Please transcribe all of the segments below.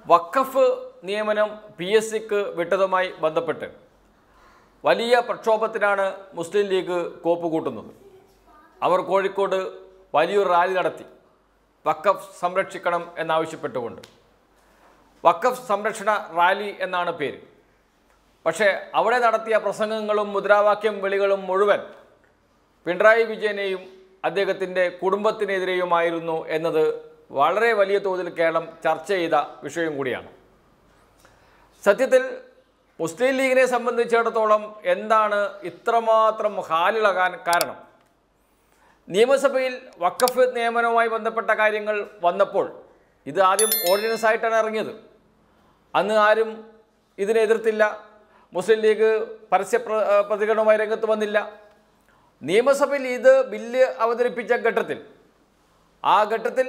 വഖഫ് നിയമനം P S സിക്ക് വിട്ടതുമായി ബന്ധപ്പെട്ട് വലിയ പ്രക്ഷോഭത്തിനാണ് മുസ്ലിം ലീഗ് കോപ്പ് കൂട്ടുന്നത് അവർ കോഴിക്കോട് വലിയൊരു റാലി നടത്തി വഖഫ് സംരക്ഷിക്കണം എന്നാവശ്യപ്പെട്ടുകൊണ്ട് വഖഫ് സംരക്ഷണ റാലി എന്നാണ് പേര് പക്ഷേ അവിടെ നടത്തിയ പ്രസംഗങ്ങളും മുദ്രാവാക്യം വിളികളും മുഴുവൻ പിണറായി വിജയനെയും അദ്ദേഹത്തിൻ്റെ കുടുംബത്തിനെതിരെയുമായിരുന്നു എന്നത് വളരെ വലിയ തോതിൽ കേരളം ചർച്ച ചെയ്ത വിഷയം കൂടിയാണ് സത്യത്തിൽ മുസ്ലിം ലീഗിനെ സംബന്ധിച്ചിടത്തോളം എന്താണ് ഇത്രമാത്രം ഹാലിളകാൻ കാരണം നിയമസഭയിൽ വഖഫ് നിയമനവുമായി ബന്ധപ്പെട്ട കാര്യങ്ങൾ വന്നപ്പോൾ ഇത് ആദ്യം ഓർഡിനൻസ് ആയിട്ടാണ് ഇറങ്ങിയത് അന്ന് ആരും ഇതിനെ എതിർത്തില്ല മുസ്ലിം ലീഗ് പരസ്യ പ്ര- ഏഹ് പ്രതികരണവുമായി രംഗത്ത് വന്നില്ല നിയമസഭയിൽ ഇത് ബില്ല് അവതരിപ്പിച്ച ഘട്ടത്തിൽ ആ ഘട്ടത്തിൽ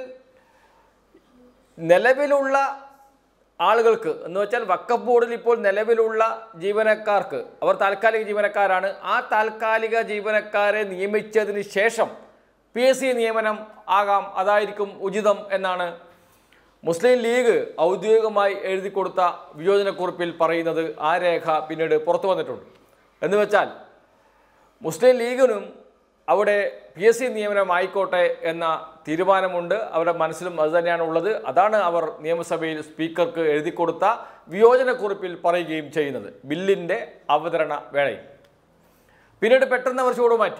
നിലവിലുള്ള ആളുകൾക്ക് എന്ന് വെച്ചാൽ വക്കഫ് ബോർഡിൽ ഇപ്പോൾ നിലവിലുള്ള ജീവനക്കാർക്ക് അവർ താൽക്കാലിക ജീവനക്കാരാണ് ആ താൽക്കാലിക ജീവനക്കാരെ നിയമിച്ചതിന് ശേഷം പി എസ് സി നിയമനം ആകാം അതായിരിക്കും ഉചിതം എന്നാണ് മുസ്ലിം ലീഗ് ഔദ്യോഗികമായി എഴുതി കൊടുത്ത വിയോജനക്കുറിപ്പിൽ പറയുന്നത് ആ രേഖ പിന്നീട് പുറത്തു വന്നിട്ടുണ്ട് എന്ന് വെച്ചാൽ മുസ്ലിം ലീഗിനും അവിടെ പി എസ് സി നിയമനം ആയിക്കോട്ടെ എന്ന തീരുമാനമുണ്ട് അവരുടെ മനസ്സിലും അത് തന്നെയാണ് ഉള്ളത് അതാണ് അവർ നിയമസഭയിൽ സ്പീക്കർക്ക് എഴുതി കൊടുത്ത വിയോജനക്കുറിപ്പിൽ പറയുകയും ചെയ്യുന്നത് ബില്ലിൻ്റെ അവതരണ വേളയിൽ പിന്നീട് പെട്ടെന്ന് അവർ ചൂട് മാറ്റി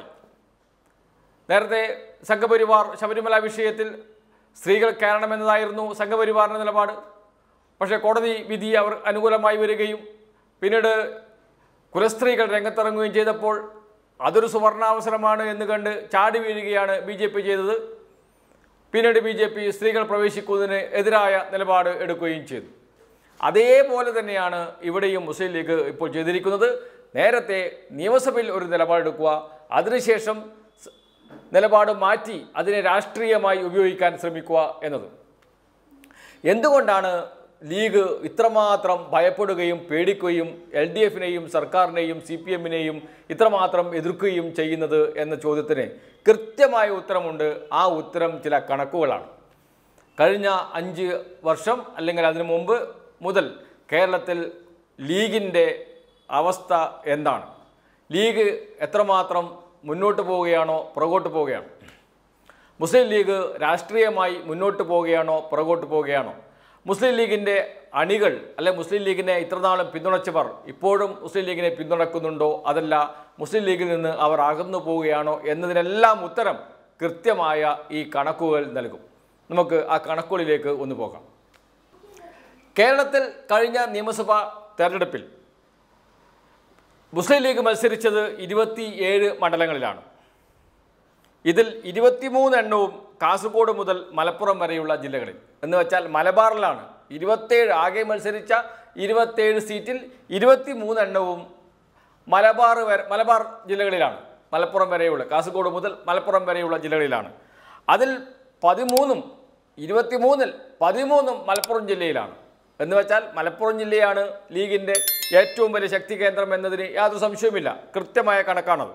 നേരത്തെ സംഘപരിവാർ ശബരിമല വിഷയത്തിൽ സ്ത്രീകൾ കയറണമെന്നതായിരുന്നു സംഘപരിവാറിൻ്റെ നിലപാട് പക്ഷേ കോടതി വിധി അവർ അനുകൂലമായി വരികയും പിന്നീട് കുലസ്ത്രീകൾ രംഗത്തിറങ്ങുകയും ചെയ്തപ്പോൾ അതൊരു സുവർണാവസരമാണ് എന്ന് കണ്ട് ചാടി വീഴുകയാണ് ബി ജെ പി ചെയ്തത് പിന്നീട് ബി ജെ പി സ്ത്രീകൾ പ്രവേശിക്കുന്നതിന് എതിരായ നിലപാട് എടുക്കുകയും ചെയ്തു അതേപോലെ തന്നെയാണ് ഇവിടെയും മുസ്ലിം ലീഗ് ഇപ്പോൾ ചെയ്തിരിക്കുന്നത് നേരത്തെ നിയമസഭയിൽ ഒരു നിലപാടെടുക്കുക അതിനുശേഷം സ് നിലപാട് മാറ്റി അതിനെ രാഷ്ട്രീയമായി ഉപയോഗിക്കാൻ ശ്രമിക്കുക എന്നത് എന്തുകൊണ്ടാണ് ലീഗ് ഇത്രമാത്രം ഭയപ്പെടുകയും പേടിക്കുകയും എൽ ഡി എഫിനെയും സർക്കാരിനെയും സി പി എമ്മിനെയും ഇത്രമാത്രം എതിർക്കുകയും ചെയ്യുന്നത് എന്ന ചോദ്യത്തിന് കൃത്യമായ ഉത്തരമുണ്ട് ആ ഉത്തരം ചില കണക്കുകളാണ് കഴിഞ്ഞ അഞ്ച് വർഷം അല്ലെങ്കിൽ അതിനു മുമ്പ് മുതൽ കേരളത്തിൽ ലീഗിൻ്റെ അവസ്ഥ എന്താണ് ലീഗ് എത്രമാത്രം മുന്നോട്ട് പോവുകയാണോ പുറകോട്ട് പോവുകയാണോ മുസ്ലിം ലീഗ് രാഷ്ട്രീയമായി മുന്നോട്ട് പോവുകയാണോ പുറകോട്ട് പോവുകയാണോ മുസ്ലിം ലീഗിൻ്റെ അണികൾ അല്ലെ മുസ്ലിം ലീഗിനെ ഇത്രനാളും പിന്തുണച്ചവർ ഇപ്പോഴും മുസ്ലിം ലീഗിനെ പിന്തുണക്കുന്നുണ്ടോ അതല്ല മുസ്ലിം ലീഗിൽ നിന്ന് അവർ അകന്നു പോവുകയാണോ എന്നതിനെല്ലാം ഉത്തരം കൃത്യമായ ഈ കണക്കുകൾ നൽകും നമുക്ക് ആ കണക്കുകളിലേക്ക് ഒന്ന് പോകാം കേരളത്തിൽ കഴിഞ്ഞ നിയമസഭാ തെരഞ്ഞെടുപ്പിൽ മുസ്ലിം ലീഗ് മത്സരിച്ചത് ഇരുപത്തിയേഴ് മണ്ഡലങ്ങളിലാണ് ഇതിൽ ഇരുപത്തിമൂന്ന് എണ്ണവും കാസർഗോഡ് മുതൽ മലപ്പുറം വരെയുള്ള ജില്ലകളിൽ എന്ന് വെച്ചാൽ മലബാറിലാണ് ഇരുപത്തേഴ് ആകെ മത്സരിച്ച ഇരുപത്തേഴ് സീറ്റിൽ ഇരുപത്തിമൂന്ന് എണ്ണവും മലബാർ വരെ മലബാർ ജില്ലകളിലാണ് മലപ്പുറം വരെയുള്ള കാസർഗോഡ് മുതൽ മലപ്പുറം വരെയുള്ള ജില്ലകളിലാണ് അതിൽ പതിമൂന്നും ഇരുപത്തിമൂന്നിൽ പതിമൂന്നും മലപ്പുറം ജില്ലയിലാണ് എന്ന് വെച്ചാൽ മലപ്പുറം ജില്ലയാണ് ലീഗിൻ്റെ ഏറ്റവും വലിയ ശക്തി കേന്ദ്രം എന്നതിന് യാതൊരു സംശയവുമില്ല കൃത്യമായ കണക്കാണത്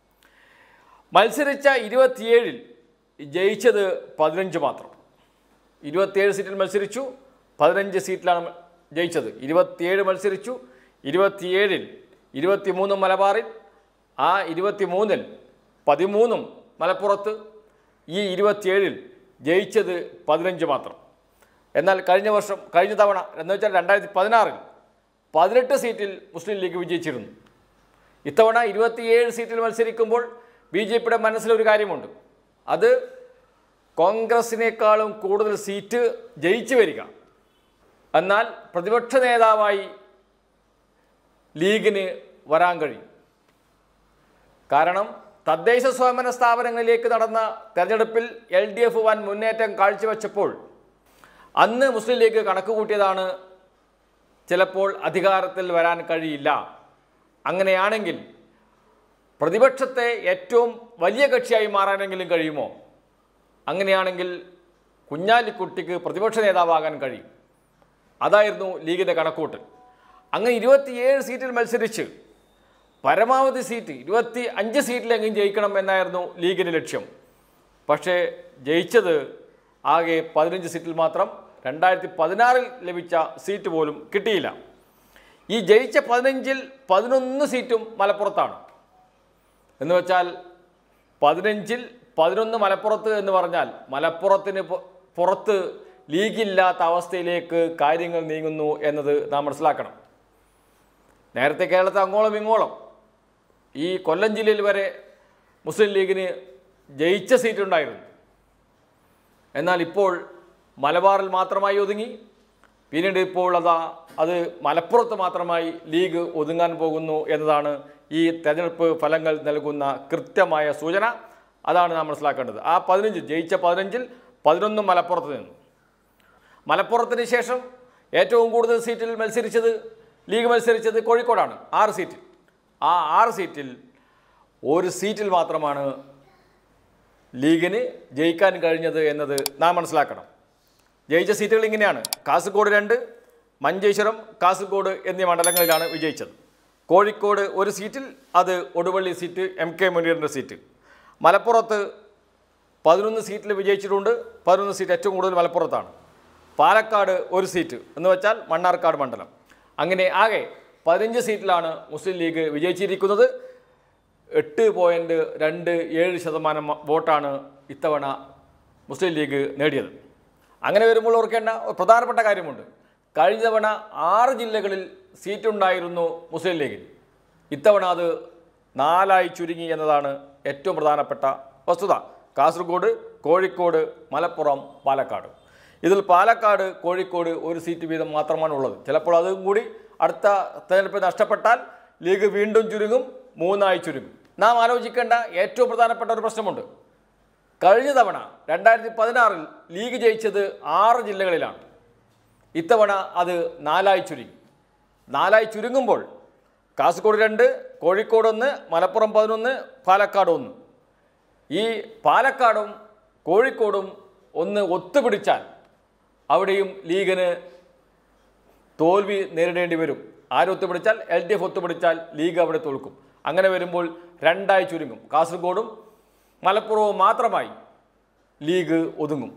മത്സരിച്ച ഇരുപത്തിയേഴിൽ ജയിച്ചത് പതിനഞ്ച് മാത്രം ഇരുപത്തിയേഴ് സീറ്റിൽ മത്സരിച്ചു പതിനഞ്ച് സീറ്റിലാണ് ജയിച്ചത് ഇരുപത്തിയേഴ് മത്സരിച്ചു ഇരുപത്തിയേഴിൽ ഇരുപത്തിമൂന്ന് മലബാറിൽ ആ ഇരുപത്തിമൂന്നിൽ പതിമൂന്നും മലപ്പുറത്ത് ഈ ഇരുപത്തിയേഴിൽ ജയിച്ചത് പതിനഞ്ച് മാത്രം എന്നാൽ കഴിഞ്ഞ വർഷം കഴിഞ്ഞ തവണ എന്ന് വെച്ചാൽ രണ്ടായിരത്തി പതിനാറിൽ പതിനെട്ട് സീറ്റിൽ മുസ്ലിം ലീഗ് വിജയിച്ചിരുന്നു ഇത്തവണ ഇരുപത്തിയേഴ് സീറ്റിൽ മത്സരിക്കുമ്പോൾ ബി ജെ പിയുടെ മനസ്സിലൊരു കാര്യമുണ്ട് അത് കോൺഗ്രസിനേക്കാളും കൂടുതൽ സീറ്റ് ജയിച്ചു വരിക എന്നാൽ പ്രതിപക്ഷ നേതാവായി ലീഗിന് വരാൻ കഴിയും കാരണം തദ്ദേശ സ്വയംഭരണ സ്ഥാപനങ്ങളിലേക്ക് നടന്ന തെരഞ്ഞെടുപ്പിൽ എൽ ഡി എഫ് വൻ മുന്നേറ്റം കാഴ്ചവെച്ചപ്പോൾ അന്ന് മുസ്ലിം ലീഗ് കണക്ക് കൂട്ടിയതാണ് ചിലപ്പോൾ അധികാരത്തിൽ വരാൻ കഴിയില്ല അങ്ങനെയാണെങ്കിൽ പ്രതിപക്ഷത്തെ ഏറ്റവും വലിയ കക്ഷിയായി മാറാനെങ്കിലും കഴിയുമോ അങ്ങനെയാണെങ്കിൽ കുഞ്ഞാലിക്കുട്ടിക്ക് പ്രതിപക്ഷ നേതാവാകാൻ കഴിയും അതായിരുന്നു ലീഗിൻ്റെ കണക്കൂട്ടൽ അങ്ങനെ ഇരുപത്തിയേഴ് സീറ്റിൽ മത്സരിച്ച് പരമാവധി സീറ്റ് ഇരുപത്തി അഞ്ച് സീറ്റിലെങ്കിലും ജയിക്കണം എന്നായിരുന്നു ലീഗിൻ്റെ ലക്ഷ്യം പക്ഷേ ജയിച്ചത് ആകെ പതിനഞ്ച് സീറ്റിൽ മാത്രം രണ്ടായിരത്തി പതിനാറിൽ ലഭിച്ച സീറ്റ് പോലും കിട്ടിയില്ല ഈ ജയിച്ച പതിനഞ്ചിൽ പതിനൊന്ന് സീറ്റും മലപ്പുറത്താണ് എന്ന് വെച്ചാൽ പതിനഞ്ചിൽ പതിനൊന്ന് മലപ്പുറത്ത് എന്ന് പറഞ്ഞാൽ മലപ്പുറത്തിന് പു- പുറത്ത് ലീഗില്ലാത്ത അവസ്ഥയിലേക്ക് കാര്യങ്ങൾ നീങ്ങുന്നു എന്നത് നാം മനസ്സിലാക്കണം നേരത്തെ കേരളത്തിൽ അങ്ങോളം ഇങ്ങോളം ഈ കൊല്ലം ജില്ലയിൽ വരെ മുസ്ലിം ലീഗിന് ജയിച്ച സീറ്റുണ്ടായിരുന്നു എന്നാൽ ഇപ്പോൾ മലബാറിൽ മാത്രമായി ഒതുങ്ങി പിന്നീട് ഇപ്പോൾ അതാ അത് മലപ്പുറത്ത് മാത്രമായി ലീഗ് ഒതുങ്ങാൻ പോകുന്നു എന്നതാണ് ഈ തെരഞ്ഞെടുപ്പ് ഫലങ്ങൾ നൽകുന്ന കൃത്യമായ സൂചന അതാണ് നാം മനസ്സിലാക്കേണ്ടത് ആ പതിനഞ്ച് ജയിച്ച പതിനഞ്ചിൽ പതിനൊന്നും മലപ്പുറത്ത് നിന്നു മലപ്പുറത്തിന് ശേഷം ഏറ്റവും കൂടുതൽ സീറ്റിൽ മത്സരിച്ചത് ലീഗ് മത്സരിച്ചത് കോഴിക്കോടാണ് ആറ് സീറ്റിൽ ആ ആറ് സീറ്റിൽ ഒരു സീറ്റിൽ മാത്രമാണ് ലീഗിന് ജയിക്കാൻ കഴിഞ്ഞത് എന്നത് നാം മനസ്സിലാക്കണം ജയിച്ച സീറ്റുകൾ ഇങ്ങനെയാണ് കാസർഗോഡ് രണ്ട് മഞ്ചേശ്വരം കാസർഗോഡ് എന്നീ മണ്ഡലങ്ങളിലാണ് വിജയിച്ചത് കോഴിക്കോട് ഒരു സീറ്റിൽ അത് ഒടുവള്ളി സീറ്റ് എം കെ മുനീറിൻ്റെ സീറ്റ് മലപ്പുറത്ത് പതിനൊന്ന് സീറ്റിൽ വിജയിച്ചിട്ടുണ്ട് പതിനൊന്ന് സീറ്റ് ഏറ്റവും കൂടുതൽ മലപ്പുറത്താണ് പാലക്കാട് ഒരു സീറ്റ് എന്ന് വെച്ചാൽ മണ്ണാർക്കാട് മണ്ഡലം അങ്ങനെ ആകെ പതിനഞ്ച് സീറ്റിലാണ് മുസ്ലിം ലീഗ് വിജയിച്ചിരിക്കുന്നത് എട്ട് പോയിൻറ്റ് രണ്ട് ഏഴ് ശതമാനം വോട്ടാണ് ഇത്തവണ മുസ്ലിം ലീഗ് നേടിയത് അങ്ങനെ വരുമ്പോൾ ഓർക്കേണ്ട ഒരു പ്രധാനപ്പെട്ട കാര്യമുണ്ട് കഴിഞ്ഞ തവണ ആറ് ജില്ലകളിൽ സീറ്റുണ്ടായിരുന്നു മുസ്ലിം ലീഗിന് ഇത്തവണ അത് നാലായി ചുരുങ്ങി എന്നതാണ് ഏറ്റവും പ്രധാനപ്പെട്ട വസ്തുത കാസർഗോഡ് കോഴിക്കോട് മലപ്പുറം പാലക്കാട് ഇതിൽ പാലക്കാട് കോഴിക്കോട് ഒരു സീറ്റ് വീതം മാത്രമാണ് ഉള്ളത് ചിലപ്പോൾ അതും കൂടി അടുത്ത തെരഞ്ഞെടുപ്പ് നഷ്ടപ്പെട്ടാൽ ലീഗ് വീണ്ടും ചുരുങ്ങും മൂന്നായി ചുരുങ്ങും നാം ആലോചിക്കേണ്ട ഏറ്റവും പ്രധാനപ്പെട്ട ഒരു പ്രശ്നമുണ്ട് കഴിഞ്ഞ തവണ രണ്ടായിരത്തി പതിനാറിൽ ലീഗ് ജയിച്ചത് ആറ് ജില്ലകളിലാണ് ഇത്തവണ അത് നാലായി ചുരുങ്ങി നാലായി ചുരുങ്ങുമ്പോൾ കാസർഗോഡ് രണ്ട് കോഴിക്കോട് ഒന്ന് മലപ്പുറം പതിനൊന്ന് പാലക്കാട് ഒന്ന് ഈ പാലക്കാടും കോഴിക്കോടും ഒന്ന് ഒത്തുപിടിച്ചാൽ അവിടെയും ലീഗിന് തോൽവി നേരിടേണ്ടി വരും ആര് ഒത്തുപിടിച്ചാൽ എൽ ഡി എഫ് ഒത്തുപിടിച്ചാൽ ലീഗ് അവിടെ തോൽക്കും അങ്ങനെ വരുമ്പോൾ രണ്ടായി ചുരുങ്ങും കാസർഗോഡും മലപ്പുറവും മാത്രമായി ലീഗ് ഒതുങ്ങും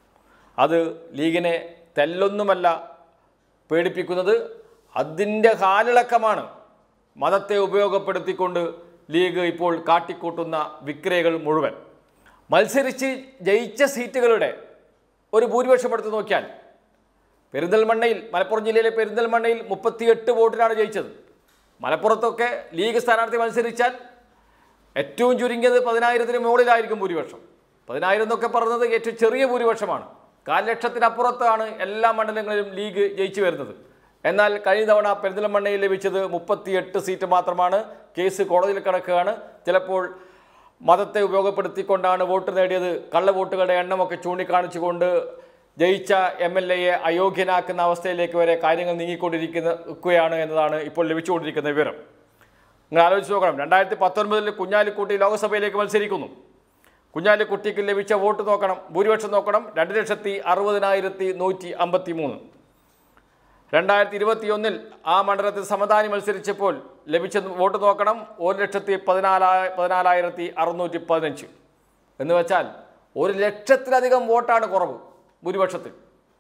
അത് ലീഗിനെ തെല്ലൊന്നുമല്ല പേടിപ്പിക്കുന്നത് അതിൻ്റെ കാലിളക്കമാണ് മതത്തെ ഉപയോഗപ്പെടുത്തിക്കൊണ്ട് ലീഗ് ഇപ്പോൾ കാട്ടിക്കൂട്ടുന്ന വിക്രയകൾ മുഴുവൻ മത്സരിച്ച് ജയിച്ച സീറ്റുകളുടെ ഒരു ഭൂരിപക്ഷം എടുത്ത് നോക്കിയാൽ പെരിന്തൽമണ്ണയിൽ മലപ്പുറം ജില്ലയിലെ പെരിന്തൽമണ്ണയിൽ മുപ്പത്തിയെട്ട് വോട്ടിനാണ് ജയിച്ചത് മലപ്പുറത്തൊക്കെ ലീഗ് സ്ഥാനാർത്ഥി മത്സരിച്ചാൽ ഏറ്റവും ചുരുങ്ങിയത് പതിനായിരത്തിന് മുകളിലായിരിക്കും ഭൂരിപക്ഷം പതിനായിരം എന്നൊക്കെ പറഞ്ഞത് ഏറ്റവും ചെറിയ ഭൂരിപക്ഷമാണ് കാൽ ലക്ഷത്തിനപ്പുറത്താണ് എല്ലാ മണ്ഡലങ്ങളിലും ലീഗ് ജയിച്ചു വരുന്നത് എന്നാൽ കഴിഞ്ഞ തവണ പെരിന്തൽമണ്ണയിൽ ലഭിച്ചത് മുപ്പത്തിയെട്ട് സീറ്റ് മാത്രമാണ് കേസ് കോടതിയിൽ കിടക്കുകയാണ് ചിലപ്പോൾ മതത്തെ ഉപയോഗപ്പെടുത്തിക്കൊണ്ടാണ് വോട്ട് നേടിയത് കള്ളവോട്ടുകളുടെ എണ്ണമൊക്കെ ചൂണ്ടിക്കാണിച്ചുകൊണ്ട് ജയിച്ച എം എൽ എയെ അയോഗ്യനാക്കുന്ന അവസ്ഥയിലേക്ക് വരെ കാര്യങ്ങൾ നീങ്ങിക്കൊണ്ടിരിക്കുകയാണ് എന്നതാണ് ഇപ്പോൾ ലഭിച്ചുകൊണ്ടിരിക്കുന്ന വിവരം നിങ്ങൾ ആലോചിച്ച് നോക്കണം രണ്ടായിരത്തി പത്തൊൻപതിൽ കുഞ്ഞാലിക്കുട്ടി ലോക്സഭയിലേക്ക് മത്സരിക്കുന്നു കുഞ്ഞാലിക്കുട്ടിക്ക് ലഭിച്ച വോട്ട് നോക്കണം ഭൂരിപക്ഷം നോക്കണം രണ്ട് ലക്ഷത്തി അറുപതിനായിരത്തി നൂറ്റി അമ്പത്തി മൂന്ന് രണ്ടായിരത്തി ഇരുപത്തിയൊന്നിൽ ആ മണ്ഡലത്തിൽ സമതാനി മത്സരിച്ചപ്പോൾ ലഭിച്ച വോട്ട് നോക്കണം ഒരു ലക്ഷത്തി പതിനാലായ പതിനാലായിരത്തി അറുന്നൂറ്റി പതിനഞ്ച് എന്ന് വെച്ചാൽ ഒരു ലക്ഷത്തിലധികം വോട്ടാണ് കുറവ് ഭൂരിപക്ഷത്തിൽ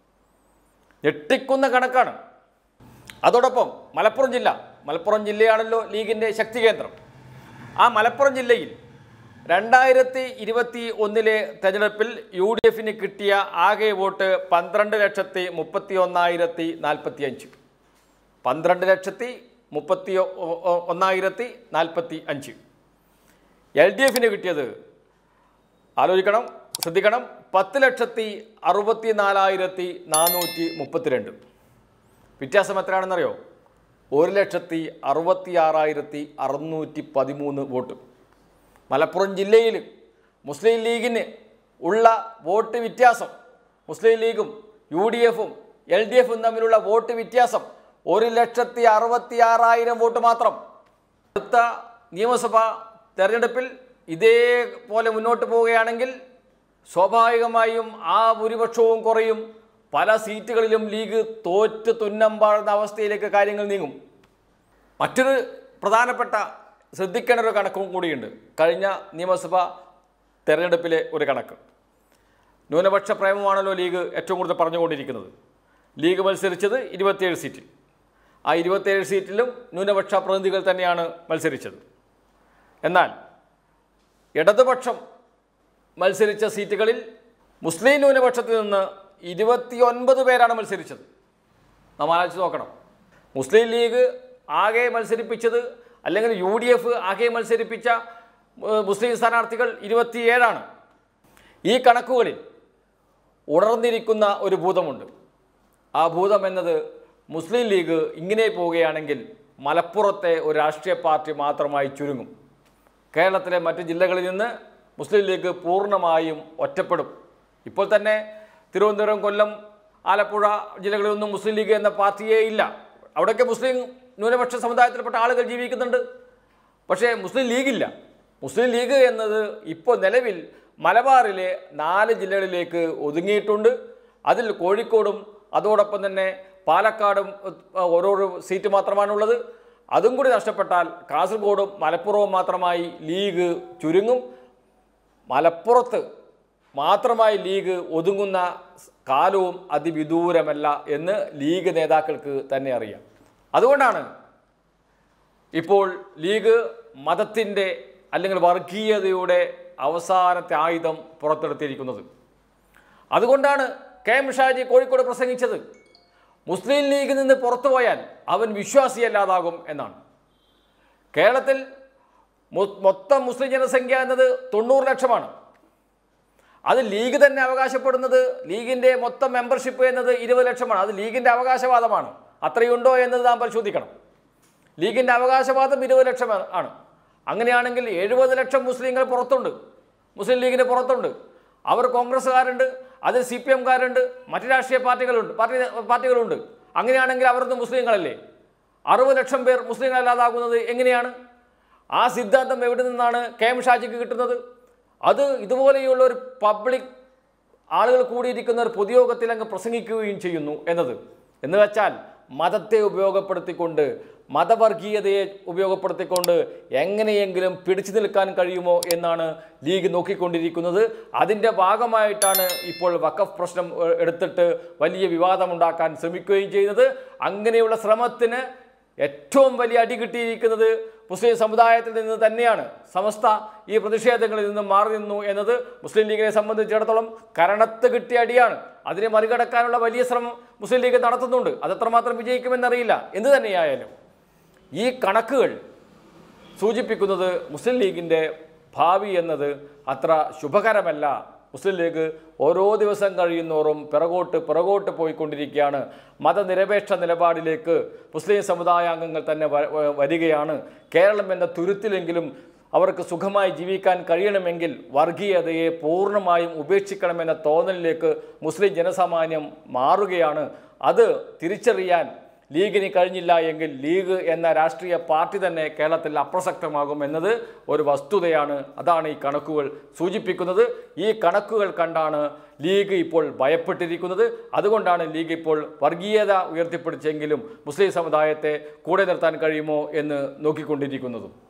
ഞെട്ടിക്കുന്ന കണക്കാണ് അതോടൊപ്പം മലപ്പുറം ജില്ല മലപ്പുറം ജില്ലയാണല്ലോ ലീഗിൻ്റെ ശക്തി കേന്ദ്രം ആ മലപ്പുറം ജില്ലയിൽ രണ്ടായിരത്തി ഇരുപത്തി ഒന്നിലെ തെരഞ്ഞെടുപ്പിൽ യു ഡി എഫിന് കിട്ടിയ ആകെ വോട്ട് പന്ത്രണ്ട് ലക്ഷത്തി മുപ്പത്തി ഒന്നായിരത്തി നാൽപ്പത്തി അഞ്ച് പന്ത്രണ്ട് ലക്ഷത്തി മുപ്പത്തി ഒ- ഒ- ഒന്നായിരത്തി നാൽപ്പത്തി അഞ്ച് എൽ ഡി എഫിന് കിട്ടിയത് ആലോചിക്കണം ശ്രദ്ധിക്കണം പത്ത് ലക്ഷത്തി അറുപത്തി നാലായിരത്തി നാനൂറ്റി മുപ്പത്തിരണ്ട് വ്യത്യാസം എത്രയാണെന്നറിയോ ഒരു ലക്ഷത്തി അറുപത്തി ആറായിരത്തി അറുന്നൂറ്റി പതിമൂന്ന് വോട്ട് മലപ്പുറം ജില്ലയിൽ മുസ്ലിം ലീഗിന് ഉള്ള വോട്ട് വ്യത്യാസം മുസ്ലിം ലീഗും യു ഡി എഫും എൽ ഡി എഫും തമ്മിലുള്ള വോട്ട് വ്യത്യാസം ഒരു ലക്ഷത്തി അറുപത്തി ആറായിരം വോട്ട് മാത്രം അടുത്ത നിയമസഭാ തെരഞ്ഞെടുപ്പിൽ ഇതേപോലെ മുന്നോട്ട് പോവുകയാണെങ്കിൽ സ്വാഭാവികമായും ആ ഭൂരിപക്ഷവും കുറയും പല സീറ്റുകളിലും ലീഗ് തോറ്റ് തുന്നമ്പാടുന്ന അവസ്ഥയിലേക്ക് കാര്യങ്ങൾ നീങ്ങും മറ്റൊരു പ്രധാനപ്പെട്ട ശ്രദ്ധിക്കേണ്ട ഒരു കണക്കും കൂടിയുണ്ട് കഴിഞ്ഞ നിയമസഭാ തെരഞ്ഞെടുപ്പിലെ ഒരു കണക്ക് ന്യൂനപക്ഷ പ്രേമമാണല്ലോ ലീഗ് ഏറ്റവും കൂടുതൽ പറഞ്ഞുകൊണ്ടിരിക്കുന്നത് ലീഗ് മത്സരിച്ചത് ഇരുപത്തിയേഴ് സീറ്റിൽ ആ ഇരുപത്തിയേഴ് സീറ്റിലും ന്യൂനപക്ഷ പ്രതിനിധികൾ തന്നെയാണ് മത്സരിച്ചത് എന്നാൽ ഇടതുപക്ഷം മത്സരിച്ച സീറ്റുകളിൽ മുസ്ലിം ന്യൂനപക്ഷത്തിൽ നിന്ന് ഇരുപത്തിയൊൻപത് പേരാണ് മത്സരിച്ചത് നാം ആലോചിച്ച് നോക്കണം മുസ്ലിം ലീഗ് ആകെ മത്സരിപ്പിച്ചത് അല്ലെങ്കിൽ യു ഡി എഫ് ആകെ മത്സരിപ്പിച്ച ഏഹ്, മുസ്ലിം സ്ഥാനാർത്ഥികൾ ഇരുപത്തിയേഴാണ് ഈ കണക്കുകളിൽ ഉണർന്നിരിക്കുന്ന ഒരു ഭൂതമുണ്ട് ആ ഭൂതം എന്നത് മുസ്ലിം ലീഗ് ഇങ്ങനെ പോവുകയാണെങ്കിൽ മലപ്പുറത്തെ ഒരു രാഷ്ട്രീയ പാർട്ടി മാത്രമായി ചുരുങ്ങും കേരളത്തിലെ മറ്റ് ജില്ലകളിൽ നിന്ന് മുസ്ലിം ലീഗ് പൂർണ്ണമായും ഒറ്റപ്പെടും ഇപ്പോൾ തന്നെ തിരുവനന്തപുരം കൊല്ലം ആലപ്പുഴ ജില്ലകളിലൊന്നും മുസ്ലിം ലീഗ് എന്ന പാർട്ടിയേ ഇല്ല അവിടെയൊക്കെ മുസ്ലിം ന്യൂനപക്ഷ സമുദായത്തിൽപ്പെട്ട ആളുകൾ ജീവിക്കുന്നുണ്ട് പക്ഷേ മുസ്ലിം ലീഗില്ല മുസ്ലിം ലീഗ് എന്നത് ഇപ്പോൾ നിലവിൽ മലബാറിലെ നാല് ജില്ലകളിലേക്ക് ഒതുങ്ങിയിട്ടുണ്ട് അതിൽ കോഴിക്കോടും അതോടൊപ്പം തന്നെ പാലക്കാടും ഏഹ്, ഓരോരോ സീറ്റ് മാത്രമാണുള്ളത് അതും കൂടി നഷ്ടപ്പെട്ടാൽ കാസർഗോഡും മലപ്പുറവും മാത്രമായി ലീഗ് ചുരുങ്ങും മലപ്പുറത്ത് മാത്രമായി ലീഗ് ഒതുങ്ങുന്ന സ് കാലവും അതിവിദൂരമല്ല എന്ന് ലീഗ് നേതാക്കൾക്ക് തന്നെ അറിയാം അതുകൊണ്ടാണ് ഇപ്പോൾ ലീഗ് മതത്തിൻ്റെ അല്ലെങ്കിൽ വർഗീയതയുടെ അവസാനത്തെ ആയുധം പുറത്തെടുത്തിരിക്കുന്നത് അതുകൊണ്ടാണ് കെ എം ഷാജി കോഴിക്കോട് പ്രസംഗിച്ചത് മുസ്ലിം ലീഗിൽ നിന്ന് പുറത്തു പോയാൽ അവൻ വിശ്വാസിയല്ലാതാകും എന്നാണ് കേരളത്തിൽ മൊ- മൊത്തം മുസ്ലിം ജനസംഖ്യ എന്നത് തൊണ്ണൂറ് ലക്ഷമാണ് അത് ലീഗ് തന്നെ അവകാശപ്പെടുന്നത് ലീഗിൻ്റെ മൊത്തം മെമ്പർഷിപ്പ് എന്നത് ഇരുപത് ലക്ഷമാണ് അത് ലീഗിൻ്റെ അവകാശവാദമാണ് അത്രയുണ്ടോ എന്നത് നാം പരിശോധിക്കണം ലീഗിൻ്റെ അവകാശവാദം ഇരുപത് ലക്ഷം ആണ് അങ്ങനെയാണെങ്കിൽ എഴുപത് ലക്ഷം മുസ്ലിങ്ങൾ പുറത്തുണ്ട് മുസ്ലിം ലീഗിന് പുറത്തുണ്ട് അവർ കോൺഗ്രസ്സുകാരുണ്ട് അതിൽ സി പി എംകാരുണ്ട് മറ്റ് രാഷ്ട്രീയ പാർട്ടികളുണ്ട് പാർട്ടി പാർട്ടികളുണ്ട് അങ്ങനെയാണെങ്കിൽ അവരൊന്നും മുസ്ലിങ്ങളല്ലേ അറുപത് ലക്ഷം പേർ മുസ്ലിങ്ങളല്ലാതാകുന്നത് എങ്ങനെയാണ് ആ സിദ്ധാന്തം എവിടെ നിന്നാണ് കെ എം ഷാജിക്ക് കിട്ടുന്നത് അത് ഇതുപോലെയുള്ള ഒരു പബ്ലിക് ആളുകൾ കൂടിയിരിക്കുന്ന ഒരു പൊതുയോഗത്തിൽ അങ്ങ് പ്രസംഗിക്കുകയും ചെയ്യുന്നു എന്നത് എന്ന് വെച്ചാൽ മതത്തെ ഉപയോഗപ്പെടുത്തിക്കൊണ്ട് മതവർഗീയതയെ ഉപയോഗപ്പെടുത്തിക്കൊണ്ട് എങ്ങനെയെങ്കിലും പിടിച്ചു നിൽക്കാൻ കഴിയുമോ എന്നാണ് ലീഗ് നോക്കിക്കൊണ്ടിരിക്കുന്നത് അതിൻ്റെ ഭാഗമായിട്ടാണ് ഇപ്പോൾ വഖഫ് പ്രശ്നം ഏഹ്, എടുത്തിട്ട് വലിയ വിവാദമുണ്ടാക്കാൻ ശ്രമിക്കുകയും ചെയ്യുന്നത് അങ്ങനെയുള്ള ശ്രമത്തിന് ഏറ്റവും വലിയ അടി കിട്ടിയിരിക്കുന്നത് മുസ്ലിം സമുദായത്തിൽ നിന്ന് തന്നെയാണ് സമസ്ത ഈ പ്രതിഷേധങ്ങളിൽ നിന്ന് മാറി നിന്നു എന്നത് മുസ്ലിം ലീഗിനെ സംബന്ധിച്ചിടത്തോളം കരണത്ത് കിട്ടിയ അടിയാണ് അതിനെ മറികടക്കാനുള്ള വലിയ ശ്രമം മുസ്ലിം ലീഗ് നടത്തുന്നുണ്ട് അതെത്രമാത്രം വിജയിക്കുമെന്നറിയില്ല എന്ത് തന്നെയായാലും ഈ കണക്കുകൾ സൂചിപ്പിക്കുന്നത് മുസ്ലിം ലീഗിൻ്റെ ഭാവി എന്നത് അത്ര ശുഭകരമല്ല മുസ്ലിം ലീഗ് ഓരോ ദിവസം കഴിയുന്നോറും പിറകോട്ട് പിറകോട്ട് പോയിക്കൊണ്ടിരിക്കുകയാണ് മതനിരപേക്ഷ നിലപാടിലേക്ക് മുസ്ലിം സമുദായാംഗങ്ങൾ തന്നെ വ- വ- വരികയാണ് കേരളം എന്ന തുരുത്തിലെങ്കിലും അവർക്ക് സുഖമായി ജീവിക്കാൻ കഴിയണമെങ്കിൽ വർഗീയതയെ പൂർണ്ണമായും ഉപേക്ഷിക്കണമെന്ന തോന്നലിലേക്ക് മുസ്ലിം ജനസാമാന്യം മാറുകയാണ് അത് തിരിച്ചറിയാൻ ലീഗിന് കഴിഞ്ഞില്ല എങ്കിൽ ലീഗ് എന്ന രാഷ്ട്രീയ പാർട്ടി തന്നെ കേരളത്തിൽ അപ്രസക്തമാകും എന്നത് ഒരു വസ്തുതയാണ് അതാണ് ഈ കണക്കുകൾ സൂചിപ്പിക്കുന്നത് ഈ കണക്കുകൾ കണ്ടാണ് ലീഗ് ഇപ്പോൾ ഭയപ്പെട്ടിരിക്കുന്നത് അതുകൊണ്ടാണ് ലീഗ് ഇപ്പോൾ വർഗീയത ഉയർത്തിപ്പിടിച്ചെങ്കിലും മുസ്ലിം സമുദായത്തെ കൂടെ നിർത്താൻ കഴിയുമോ എന്ന് നോക്കിക്കൊണ്ടിരിക്കുന്നതും